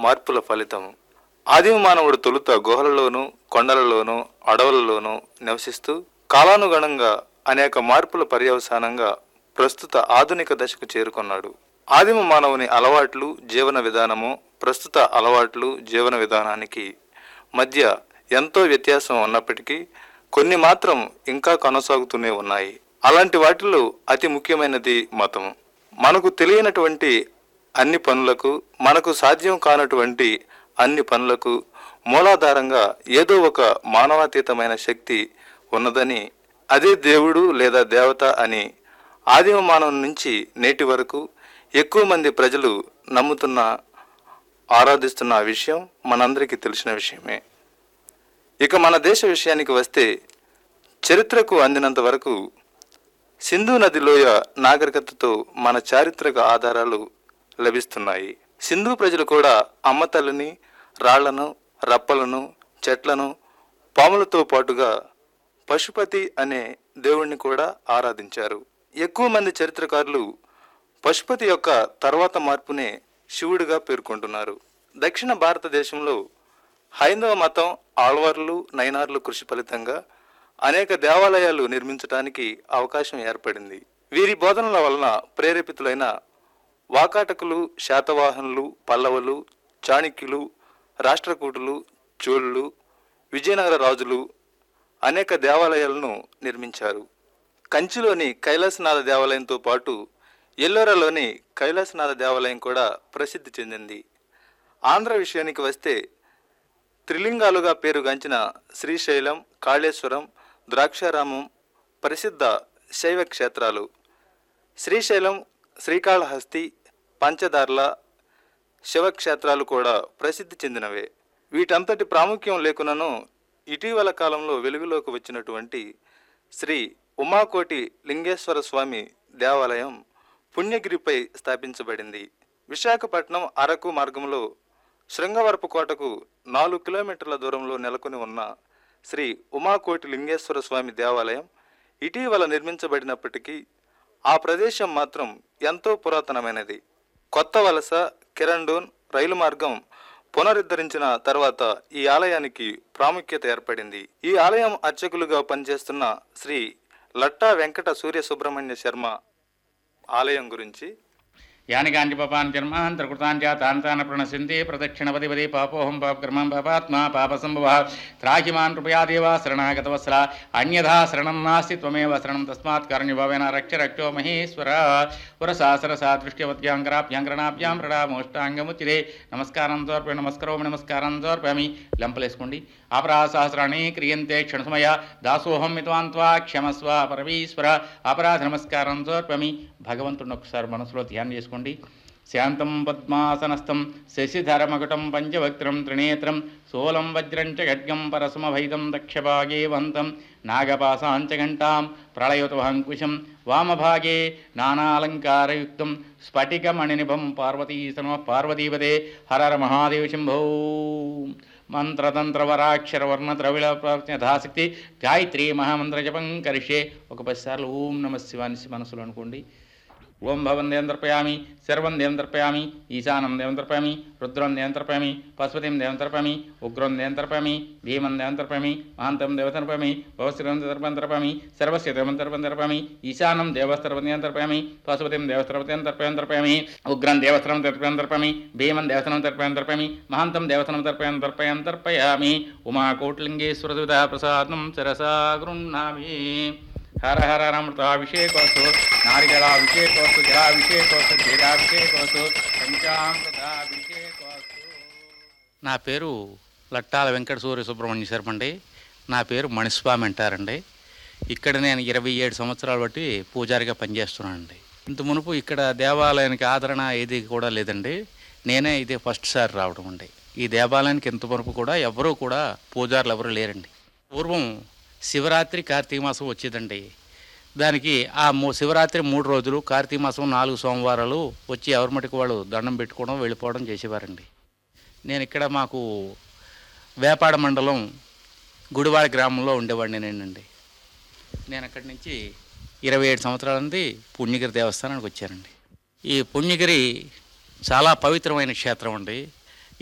మార్పుల ఫలితం ఆదిమ మానవుడు తొలుత గుహలలోనూ కొండలలోనూ అడవులలోనూ నివసిస్తూ కాలానుగుణంగా అనేక మార్పుల పర్యవసానంగా ప్రస్తుత ఆధునిక దశకు చేరుకున్నాడు ఆదిమ మానవుని అలవాట్లు జీవన విధానము ప్రస్తుత అలవాట్లు జీవన విధానానికి మధ్య ఎంతో వ్యత్యాసం ఉన్నప్పటికీ కొన్ని మాత్రం ఇంకా కొనసాగుతూనే ఉన్నాయి అలాంటి వాటిలో అతి ముఖ్యమైనది మతం మనకు తెలియనటువంటి అన్ని పనులకు మనకు సాధ్యం కానటువంటి అన్ని పనులకు మూలాధారంగా ఏదో ఒక మానవాతీతమైన శక్తి ఉన్నదని అదే దేవుడు లేదా దేవత అని ఆదిమ మానవం నుంచి నేటి వరకు ఎక్కువ మంది ప్రజలు నమ్ముతున్న ఆరాధిస్తున్న ఆ విషయం మనందరికీ తెలిసిన విషయమే ఇక మన దేశ విషయానికి వస్తే చరిత్రకు అందినంత వరకు సింధు నది లోయ నాగరికతతో మన చారిత్రక ఆధారాలు లభిస్తున్నాయి సింధు ప్రజలు కూడా అమ్మతల్లిని రాళ్లను రప్పలను చెట్లను పాములతో పాటుగా పశుపతి అనే దేవుణ్ణి కూడా ఆరాధించారు ఎక్కువ మంది చరిత్రకారులు పశుపతి యొక్క తర్వాత మార్పునే శివుడిగా పేర్కొంటున్నారు దక్షిణ భారతదేశంలో హైందవ మతం ఆళ్వార్లు నైనార్లు కృషి ఫలితంగా అనేక దేవాలయాలు నిర్మించడానికి అవకాశం ఏర్పడింది వీరి బోధనల వలన ప్రేరేపితులైన వాకాటకులు శాతవాహనులు పల్లవులు చాణక్యులు రాష్ట్రకూటులు చోళులు విజయనగర రాజులు అనేక దేవాలయాలను నిర్మించారు కంచిలోని కైలాసనాథ దేవాలయంతో పాటు ఎల్లోరాలోని కైలాసనాథ దేవాలయం కూడా ప్రసిద్ధి చెందింది ఆంధ్ర విషయానికి వస్తే త్రిలింగాలుగా పేరుగాంచిన శ్రీశైలం కాళేశ్వరం ద్రాక్షారామం ప్రసిద్ధ శైవ క్షేత్రాలు శ్రీశైలం శ్రీకాళహస్తి పంచదార్ల శివక్షేత్రాలు కూడా ప్రసిద్ధి చెందినవే వీటంతటి ప్రాముఖ్యం లేకునను ఇటీవల కాలంలో వెలుగులోకి వచ్చినటువంటి శ్రీ ఉమాకోటి లింగేశ్వర స్వామి దేవాలయం పుణ్యగిరిపై స్థాపించబడింది విశాఖపట్నం అరకు మార్గంలో శృంగవరపు కోటకు నాలుగు కిలోమీటర్ల దూరంలో నెలకొని ఉన్న శ్రీ ఉమాకోటి లింగేశ్వర స్వామి దేవాలయం ఇటీవల నిర్మించబడినప్పటికీ ఆ ప్రదేశం మాత్రం ఎంతో పురాతనమైనది కొత్త వలస కిరండోన్ రైలు మార్గం పునరుద్ధరించిన తర్వాత ఈ ఆలయానికి ప్రాముఖ్యత ఏర్పడింది ఈ ఆలయం అర్చకులుగా పనిచేస్తున్న శ్రీ లట్టా వెంకట సూర్య సుబ్రహ్మణ్య శర్మ ఆలయం గురించి యాని కాంచి పాపాన్ జన్మాన్ త్రికృతాంచ తాన్ తాన ప్రణశ్యంతి ప్రదక్షిణపతి పది పాపోహం పాపకర్మం పాపాత్మా పాప సంభవ త్రాహిమాన్ కృపయా దేవా శరణాగతవత్సల అన్యథా శరణం నాస్తి త్వమేవ శరణం తస్మాత్ కారణ్యభావేన రక్ష రక్షో మహేశ్వర పురసాసరసా దృష్ట్యవత్యాంకరాభ్యాంకరణాభ్యాం ప్రణామోష్టాంగముచిరే నమస్కారం తోర్పే నమస్కరోమి నమస్కారం తోర్పామి లెంపలేసుకోండి అపరా సహస్రాణి క్రియంతే క్షణసమయ దాసోహం మిత్వాన్ త్వా క్షమస్వ పరమేశ్వర అపరాధ నమస్కారం తోర్పమి భగవంతుడిని ఒకసారి మనసులో ధ్యానం చేసుకోండి శాంతం పద్మాసనస్థం శశిధరమకుటం పంచవక్త్రం త్రినేత్రం సోలం వజ్రం చ ఖడ్గం పరసమభైదం దక్షభాగే వంతం నాగపాశాంచ ఘంటాం ప్రళయుతవహంకుశం వామభాగే నానాలంకారయుక్తం స్ఫటికమణినిభం పార్వతీసమ పార్వతీపదే హరర మహాదేవ శంభో మంత్రతంత్రవరాక్షరవర్ణ ద్రవిళ యథాశక్తి గాయత్రి మహామంత్ర జపం కరిషే ఒక పది సార్లు ఓం నమ శివాని మనసులో అనుకోండి ఓం భవం దేవం తర్పయామి సర్వం దేవం తర్పయామి ఈశానం దేవం తర్పయామి రుద్రం దేవం తర్పయామి పశుపతిం దేవం తర్పయామి ఉగ్రం దేవం తర్పయామి భీమం దేవం తర్పయామి మహాంతం దేవ తర్పయామి భవశ్రీరం తర్పం తర్పయామి సర్వస్య దేవం తర్పం తర్పయామి ఈశానం దేవస్తర్పం దేవం తర్పయామి పశుపతిం దేవస్తర్పం తర్పయం తర్పయామి ఉగ్రం దేవస్త్రం తర్పయం తర్పయామి భీమం దేవస్థనం తర్పయం తర్పయామి మహాంతం దేవస్థనం తర్పయం తర్పయం తర్పయామి ఉమాకోట్లింగేశ్వరదుదా ప్రసాదం శరసా గృహ్ణామి హర హర రమృతాభిషేకోస్తు నారికళాభిషేకోస్తు జలాభిషేకోస్తు క్షీరాభిషేకోస్తు పంచామృతాభిషేకోస్తు నా పేరు లట్టాల వెంకట సూర్య సుబ్రహ్మణ్య శర్మ అండి నా పేరు మణిస్వామి అంటారండి ఇక్కడ నేను ఇరవై ఏడు సంవత్సరాలు బట్టి పూజారిగా పనిచేస్తున్నానండి ఇంత మునుపు ఇక్కడ దేవాలయానికి ఆదరణ ఏది కూడా లేదండి నేనే ఇదే ఫస్ట్ సారి రావడం అండి ఈ దేవాలయానికి ఇంత మునుపు కూడా ఎవరూ కూడా పూజారులు ఎవరు లేరండి పూర్వం శివరాత్రి కార్తీక మాసం వచ్చేదండి దానికి ఆ మూ శివరాత్రి మూడు రోజులు కార్తీక మాసం నాలుగు సోమవారాలు వచ్చి ఎవరి మటుకు వాళ్ళు దండం పెట్టుకోవడం వెళ్ళిపోవడం చేసేవారండి నేను ఇక్కడ మాకు వేపాడ మండలం గుడివాడ గ్రామంలో ఉండేవాడిని నేనండి నేను అక్కడి నుంచి ఇరవై ఏడు సంవత్సరాల నుండి పుణ్యగిరి దేవస్థానానికి వచ్చానండి ఈ పుణ్యగిరి చాలా పవిత్రమైన క్షేత్రం అండి